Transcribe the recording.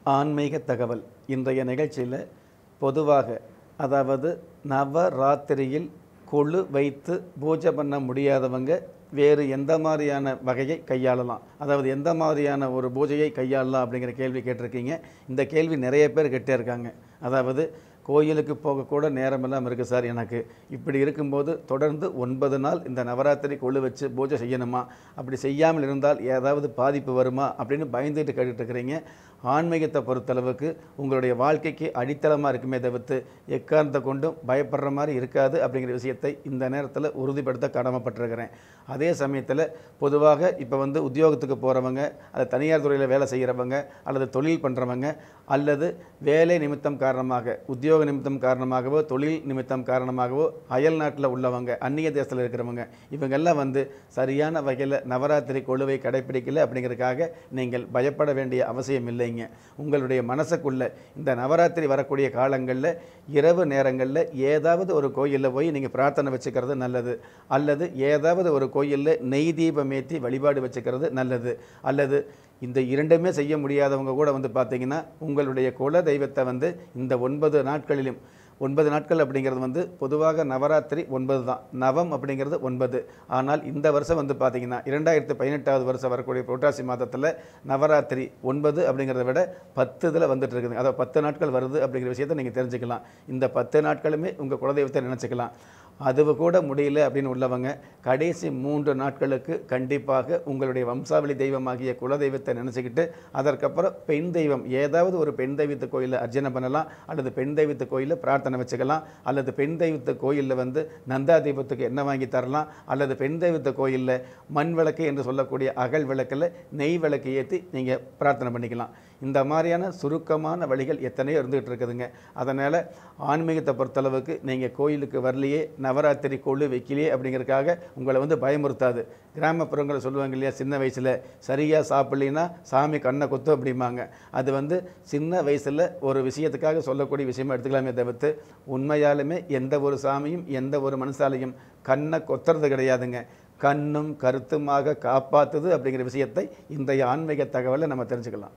ஆன்மீக தகவல் இன்றைய நிகழ்ச்சியில் பொதுவாக அதாவது நவராத்திரியில் கொழு வைத்து பூஜை பண்ண முடியாதவங்க வேறு எந்த மாதிரியான வகையை கையாளலாம் அதாவது எந்த மாதிரியான ஒரு பூஜையை கையாளலாம் அப்படிங்கிற கேள்வி கேட்டிருக்கீங்க இந்த கேள்வி நிறைய பேர் கேட்டே இருக்காங்க அதாவது கோயிலுக்கு போகக்கூட நேரமெல்லாம் இருக்குது சார் எனக்கு இப்படி இருக்கும்போது தொடர்ந்து ஒன்பது நாள் இந்த நவராத்திரி கொழு வச்சு பூஜை செய்யணுமா அப்படி செய்யாமல் இருந்தால் ஏதாவது பாதிப்பு வருமா அப்படின்னு பயந்துட்டு கேட்டுட்டு இருக்கிறீங்க ஆன்மீகத்தை பொறுத்தளவுக்கு உங்களுடைய வாழ்க்கைக்கு அடித்தளமாக இருக்குமே தவிர்த்து எக்காரணத்தை கொண்டும் பயப்படுற மாதிரி இருக்காது அப்படிங்கிற விஷயத்தை இந்த நேரத்தில் உறுதிப்படுத்த கடமைப்பட்டிருக்கிறேன் அதே சமயத்தில் பொதுவாக இப்போ வந்து உத்தியோகத்துக்கு போகிறவங்க அல்லது தனியார் துறையில் வேலை செய்கிறவங்க அல்லது தொழில் பண்ணுறவங்க அல்லது வேலை நிமித்தம் காரணமாக உத்தியோக நிமித்தம் காரணமாகவோ தொழில் நிமித்தம் காரணமாகவோ அயல் நாட்டில் உள்ளவங்க அந்நிய தேசத்தில் இருக்கிறவங்க இவங்கெல்லாம் வந்து சரியான வகையில் நவராத்திரி கொழுவை கடைப்பிடிக்கல அப்படிங்கிறதுக்காக நீங்கள் பயப்பட வேண்டிய அவசியம் இல்லைங்க உங்களுடைய மனசுக்குள்ள இந்த நவராத்திரி வரக்கூடிய காலங்களில் இரவு நேரங்களில் ஏதாவது ஒரு கோயிலில் போய் நீங்கள் பிரார்த்தனை வச்சுக்கிறது நல்லது அல்லது ஏதாவது ஒரு கோயிலில் நெய் தீபம் ஏற்றி வழிபாடு வச்சுக்கிறது நல்லது அல்லது இந்த இரண்டுமே செய்ய முடியாதவங்க கூட வந்து பார்த்தீங்கன்னா உங்களுடைய குல தெய்வத்தை வந்து இந்த ஒன்பது நாட்களிலும் ஒன்பது நாட்கள் அப்படிங்கிறது வந்து பொதுவாக நவராத்திரி ஒன்பது தான் நவம் அப்படிங்கிறது ஒன்பது ஆனால் இந்த வருஷம் வந்து பார்த்தீங்கன்னா இரண்டாயிரத்து பதினெட்டாவது வருஷம் வரக்கூடிய புரட்டாசி மாதத்தில் நவராத்திரி ஒன்பது அப்படிங்கிறத விட பத்து இதில் வந்துட்டு இருக்குது அதாவது பத்து நாட்கள் வருது அப்படிங்கிற விஷயத்தை நீங்கள் தெரிஞ்சுக்கலாம் இந்த பத்து நாட்களுமே உங்கள் குலதெய்வத்தை நினச்சிக்கலாம் அது கூட முடியல அப்படின்னு உள்ளவங்க கடைசி மூன்று நாட்களுக்கு கண்டிப்பாக உங்களுடைய வம்சாவளி தெய்வமாகிய குலதெய்வத்தை நினச்சிக்கிட்டு அதற்கப்புறம் பெண் தெய்வம் ஏதாவது ஒரு பெண் தெய்வத்து கோயிலில் அர்ச்சனை பண்ணலாம் அல்லது பெண் தெய்வத்து கோயிலில் பிரார்த்தனை வச்சுக்கலாம் அல்லது பெண் தெய்வத்து கோயிலில் வந்து நந்தா தெய்வத்துக்கு என்ன வாங்கி தரலாம் அல்லது பெண் தெய்வத்து கோயிலில் மண் விளக்கு என்று சொல்லக்கூடிய அகல் விளக்கில் நெய் விளக்கு ஏற்றி நீங்கள் பிரார்த்தனை பண்ணிக்கலாம் இந்த மாதிரியான சுருக்கமான வழிகள் எத்தனையோ இருந்துகிட்டு இருக்குதுங்க அதனால் ஆன்மீகத்தை பொறுத்தளவுக்கு நீங்கள் கோயிலுக்கு வரலையே நவராத்திரி கொழு வைக்கலையே அப்படிங்கிறதுக்காக உங்களை வந்து பயமுறுத்தாது கிராமப்புறங்களை சொல்லுவாங்க இல்லையா சின்ன வயசில் சரியாக சாப்பிட்லின்னா சாமி கண்ணை கொத்து அப்படிம்பாங்க அது வந்து சின்ன வயசில் ஒரு விஷயத்துக்காக சொல்லக்கூடிய விஷயமா எடுத்துக்கலாமே தவிர்த்து உண்மையாலுமே எந்த ஒரு சாமியும் எந்த ஒரு மனுஷாலையும் கண்ணை கொத்துறது கிடையாதுங்க கண்ணும் கருத்துமாக காப்பாற்றுது அப்படிங்கிற விஷயத்தை இன்றைய ஆன்மீக தகவலை நம்ம தெரிஞ்சுக்கலாம்